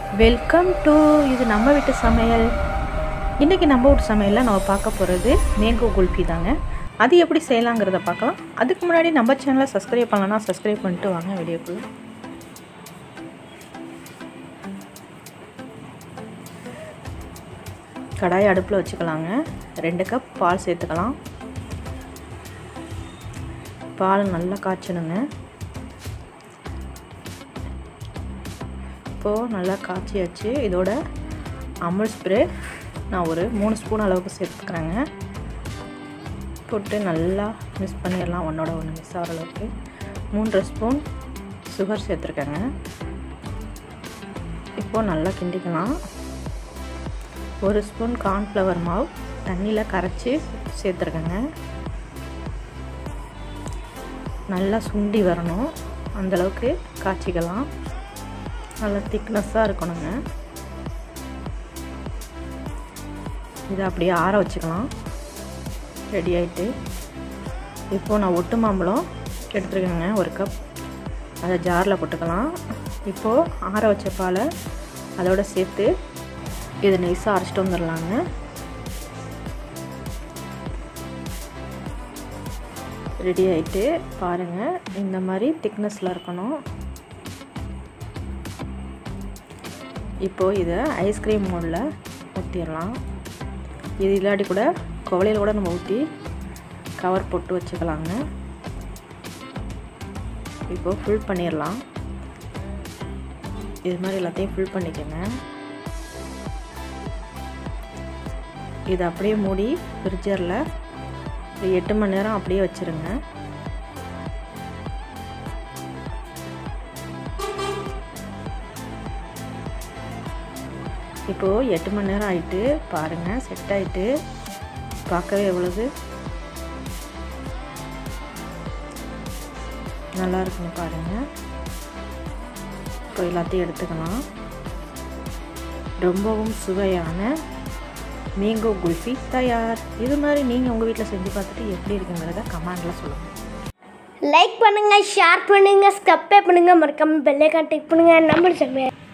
welcome to இது நம்ம வீட்டு சமையல் இன்றைக்கி நம்ம வீட்டு சமையலில் நம்ம பார்க்க போகிறது மேங்கோ குல்ஃபி தாங்க அது எப்படி செய்யலாங்கிறத பார்க்கலாம் அதுக்கு முன்னாடி நம்ம சேனலை சப்ஸ்கிரைப் பண்ணலன்னா சப்ஸ்கிரைப் பண்ணிட்டு வாங்க வீடியோக்குள்ள கடாய் அடுப்பில் வச்சுக்கலாங்க ரெண்டு கப் பால் சேர்த்துக்கலாம் பால் நல்லா காய்ச்சணுங்க இப்போது நல்லா காய்ச்சியாச்சு இதோட அமுல் ஸ்ப்ரே நான் ஒரு மூணு ஸ்பூன் அளவுக்கு சேர்த்துக்கிறேங்க போட்டு நல்லா மிக்ஸ் பண்ணிடலாம் ஒன்றோட ஒன்று மிக்ஸ் ஆகிற அளவுக்கு மூன்றரை ஸ்பூன் சுகர் சேர்த்துருக்கேங்க இப்போது நல்லா கிண்டிக்கலாம் ஒரு ஸ்பூன் கார்ன்ஃப்ளவர் மாவு தண்ணியில் கரைச்சி சேர்த்துருக்கேங்க நல்லா சுண்டி வரணும் அந்தளவுக்கு காய்ச்சிக்கலாம் நல்லா திக்னஸ்ஸாக இருக்கணுங்க இதை அப்படியே ஆற வச்சுக்கலாம் ரெடி ஆகிட்டு இப்போது நான் ஒட்டு மாம்பழம் எடுத்துருக்கேங்க ஒரு கப் அதை ஜாரில் போட்டுக்கலாம் இப்போது ஆற வச்ச பாலை அதோட சேர்த்து இது நைஸாக அரைச்சிட்டு வந்துடலாங்க ரெடி ஆகிட்டு பாருங்கள் இந்த மாதிரி திக்னஸில் இருக்கணும் இப்போது இதை ஐஸ்கிரீம் மோடில் ஊற்றிடலாம் இது இல்லாட்டி கூட குவளையில் கூட நம்ம ஊற்றி கவர் போட்டு வச்சுக்கலாங்க இப்போது ஃபுல் பண்ணிடலாம் இது மாதிரி எல்லாத்தையும் ஃபில் பண்ணிக்கோங்க இதை அப்படியே மூடி ஃப்ரிட்ஜரில் ஒரு எட்டு மணி நேரம் அப்படியே வச்சுருங்க இப்போது எட்டு மணி நேரம் ஆகிட்டு பாருங்கள் செட் ஆகிட்டு பார்க்கவே எவ்வளவு நல்லா இருக்குன்னு பாருங்கள் இப்போ எல்லாத்தையும் எடுத்துக்கலாம் ரொம்பவும் சுவையான மேங்கோ குல்ஃபி தயார் இது மாதிரி நீங்கள் உங்கள் வீட்டில் செஞ்சு பார்த்துட்டு எப்படி இருக்குங்கிறத கமெண்டில் சொல்லுங்கள் லைக் பண்ணுங்க ஷேர் பண்ணுங்க சப்ஸ்கிரைப் பண்ணுங்க மறக்காம பெல்லைக்கான் டிக் பண்ணுங்க நம்ம சமையல்